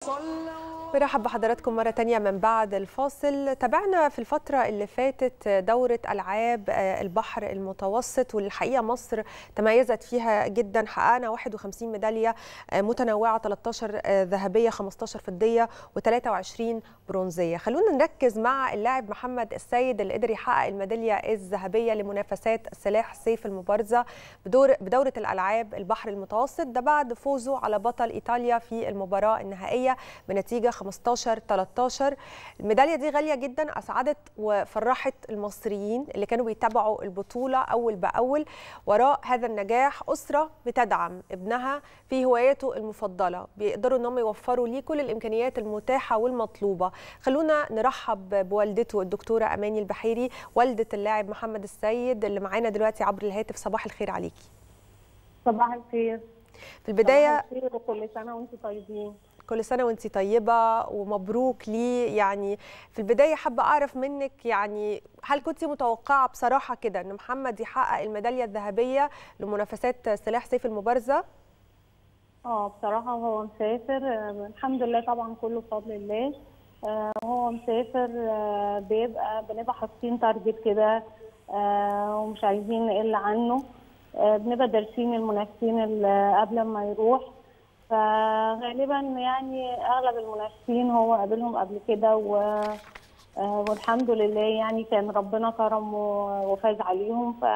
برحب بحضراتكم مرة تانية من بعد الفاصل تابعنا في الفترة اللي فاتت دورة ألعاب البحر المتوسط والحقيقة مصر تميزت فيها جدا حققنا 51 ميدالية متنوعة 13 ذهبية 15 فضية و23 برونزية خلونا نركز مع اللاعب محمد السيد اللي قدر يحقق الميدالية الذهبية لمنافسات سلاح سيف المبارزة بدور بدورة الألعاب البحر المتوسط ده بعد فوزه على بطل إيطاليا في المباراة النهائية بنتيجة 15 13 الميداليه دي غاليه جدا اسعدت وفرحت المصريين اللي كانوا بيتابعوا البطوله اول باول وراء هذا النجاح اسره بتدعم ابنها في هواياته المفضله بيقدروا ان هم يوفروا ليه كل الامكانيات المتاحه والمطلوبه خلونا نرحب بوالدته الدكتوره اماني البحيري والده اللاعب محمد السيد اللي معانا دلوقتي عبر الهاتف صباح الخير عليكي صباح الخير في البدايه صباح الخير وكل سنه وانتم طيبين كل سنه وانت طيبه ومبروك ليه يعني في البدايه حابه اعرف منك يعني هل كنت متوقعه بصراحه كده ان محمد يحقق الميداليه الذهبيه لمنافسات سلاح سيف المبارزه اه بصراحه هو مسافر الحمد لله طبعا كله بفضل الله وهو مسافر بيبقى بنبقى حاطين تارجت كده ومش عايزين نقل عنه بنبقى دارسين المنافسين اللي قبل ما يروح فغالبا يعني اغلب المنافسين هو قابلهم قبل كده و والحمد لله يعني كان ربنا كرم وفاز عليهم ف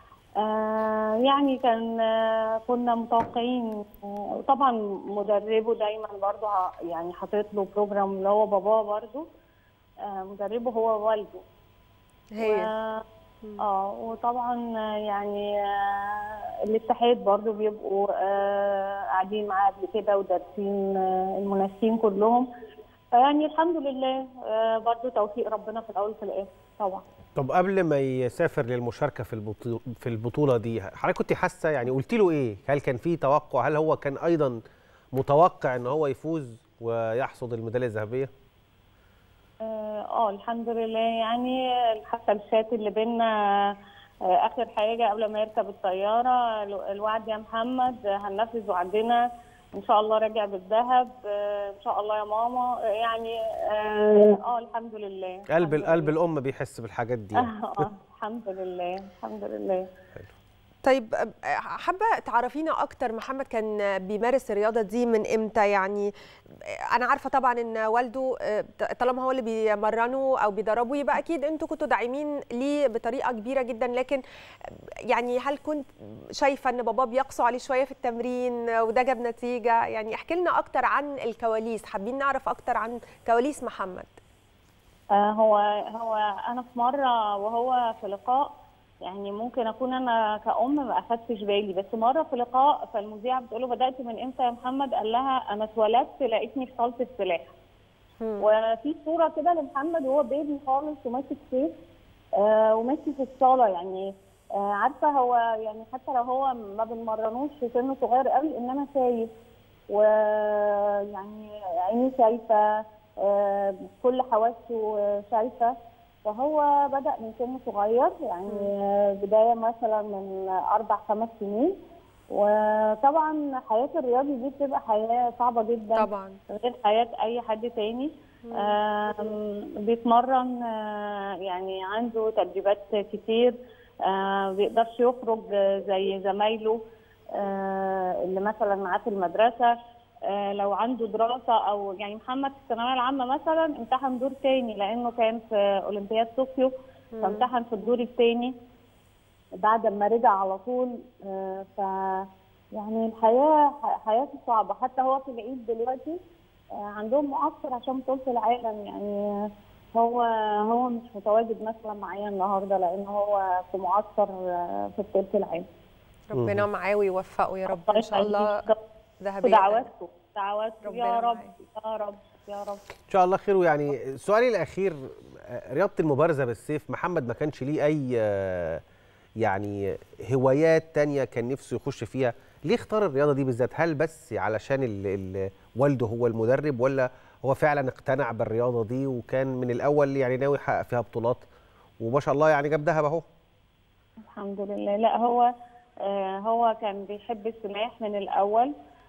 يعني كان كنا متوقعين طبعا مدربه دايما برضه يعني حاطط له بروجرام اللي هو باباه برضه مدربه هو والده هي و... اه وطبعا يعني آه الاتحاد برضو بيبقوا آه قاعدين معاه قبل كده ودارسين آه المنافسين كلهم فيعني الحمد لله برضو توفيق ربنا في الاول وفي الاخر طبعا طب قبل ما يسافر للمشاركه في البطوله في البطوله دي حضرتك كنت حاسه يعني قلت له ايه هل كان في توقع هل هو كان ايضا متوقع ان هو يفوز ويحصد الميداليه الذهبيه اه الحمد لله يعني حتى الشات اللي بينا اخر حاجه قبل ما يركب الطياره الوعد يا محمد هننفذ وعدنا ان شاء الله راجع بالذهب ان شاء الله يا ماما يعني اه الحمد لله قلب القلب الام بيحس بالحاجات دي اه الحمد لله الحمد لله طيب حابه تعرفينا اكتر محمد كان بيمارس الرياضه دي من امتى يعني انا عارفه طبعا ان والده طالما هو اللي بيمرنه او بيدربه يبقى اكيد انتوا كنتوا داعمين ليه بطريقه كبيره جدا لكن يعني هل كنت شايفه ان باباه بيقسو عليه شويه في التمرين وده جاب نتيجه يعني احكي لنا اكتر عن الكواليس حابين نعرف اكتر عن كواليس محمد آه هو هو انا في مره وهو في لقاء يعني ممكن اكون انا كأم ما اخدتش بالي بس مره في لقاء فالمذيعه بتقول له بدات من امتى يا محمد؟ قال لها انا اتولدت لقيتني في صاله السلاح. وفي صوره كده لمحمد وهو بيبي خالص وماسك سيف آه وماشي في الصاله يعني آه عارفه هو يعني حتى لو هو ما بنمرنوش في سن صغير قوي انما شايف ويعني عينيه شايفه آه كل حواسه شايفه فهو بدأ من سن صغير يعني بداية مثلا من أربع خمس سنين وطبعا حياة الرياضي دي بتبقى حياة صعبة جدا طبعا غير حياة أي حد تاني بيتمرن يعني عنده تدريبات كتير بيقدرش يخرج زي زمايله اللي مثلا معاه في المدرسة لو عنده دراسة أو يعني محمد في الثانوية العامة مثلا امتحن دور تاني لأنه كان في أولمبياد طوكيو فامتحن في الدور الثاني بعد ما رجع على طول ف يعني الحياة حياته صعبة حتى هو في العيد دلوقتي عندهم معسكر عشان بطولة العالم يعني هو هو مش متواجد مثلا معايا النهارده لأن هو في معسكر في بطولة العالم ربنا معاه ويوفقه يا رب ان شاء الله ذهبيه دعواتكم دعواتكم يا رب يا رب يا رب ان شاء الله خير ويعني سؤالي الاخير رياضه المبارزه بالسيف محمد ما كانش ليه اي يعني هوايات تانية كان نفسه يخش فيها ليه اختار الرياضه دي بالذات هل بس علشان ال ال والده هو المدرب ولا هو فعلا اقتنع بالرياضه دي وكان من الاول يعني ناوي يحقق فيها بطولات وما شاء الله يعني جاب ذهب اهو الحمد لله لا هو آه هو كان بيحب السلاح من الاول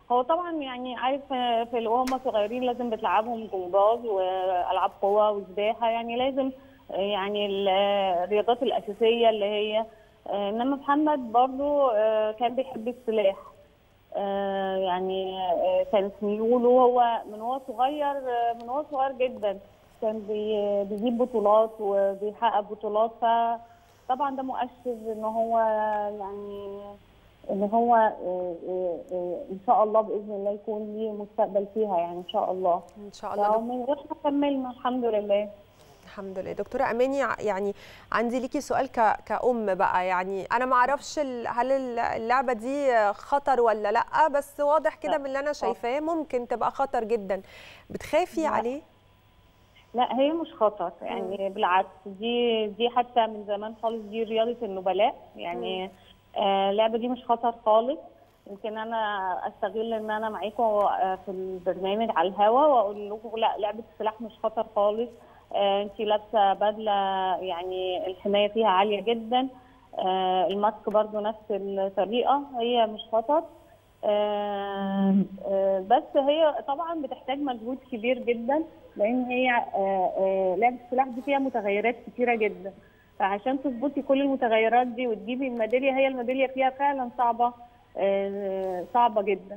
هو طبعا يعني عارف آه، في وهم صغيرين لازم بتلعبهم جمباز والعاب قوه وسباحه يعني لازم آه، يعني ال- آه، الرياضات الاساسيه اللي هي آه، انما محمد برضو آه، كان بيحب السلاح آه، يعني آه، كانت ميوله هو من هو صغير آه، من هو صغير جدا كان بي- بيجيب بطولات وبيحقق بطولات فطبعا ده مؤشر ان هو يعني ان هو آه، آه، آه، ان شاء الله باذن الله يكون ليه مستقبل فيها يعني ان شاء الله ان شاء الله دكتور. ومن غيرنا كملنا الحمد لله الحمد لله دكتوره اماني ع- يعني عندي ليكي سؤال ك... كأم بقى يعني انا ما اعرفش ال... هل ال- اللعبه دي خطر ولا لا بس واضح كده لا. من اللي انا شايفاه ممكن تبقى خطر جدا بتخافي لا. عليه لا هي مش خطر يعني بالعكس دي دي حتى من زمان خالص دي رياضة النبلاء يعني آه اللعبة دي مش خطر خالص يمكن انا استغل ان انا معاكم آه، في البرنامج على الهوا واقول لكم لا لعبة السلاح مش خطر خالص آه انت لابسة بدلة يعني الحماية فيها عالية جدا آه الماسك برضو نفس الطريقة هي مش خطر آه، آه، بس هي طبعا بتحتاج مجهود كبير جدا لان هي آه، آه، لعبه السلاح دي فيها متغيرات كتيره جدا فعشان تظبطي كل المتغيرات دي وتجيبي الميداليه هي الميداليه فيها فعلا صعبه آه، صعبه جدا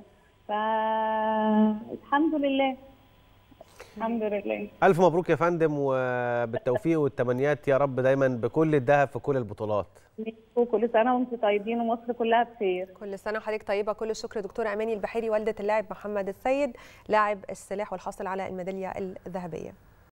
فالحمد لله الحمد لله الف مبروك يا فندم وبالتوفيق والتمنيات يا رب دايما بكل الذهب في كل البطولات كل سنه وانتم طيبين ومصر كلها بخير كل سنه وحضرتك طيبه كل الشكر دكتوره اماني البحيري والده اللاعب محمد السيد لاعب السلاح والحاصل على الميداليه الذهبيه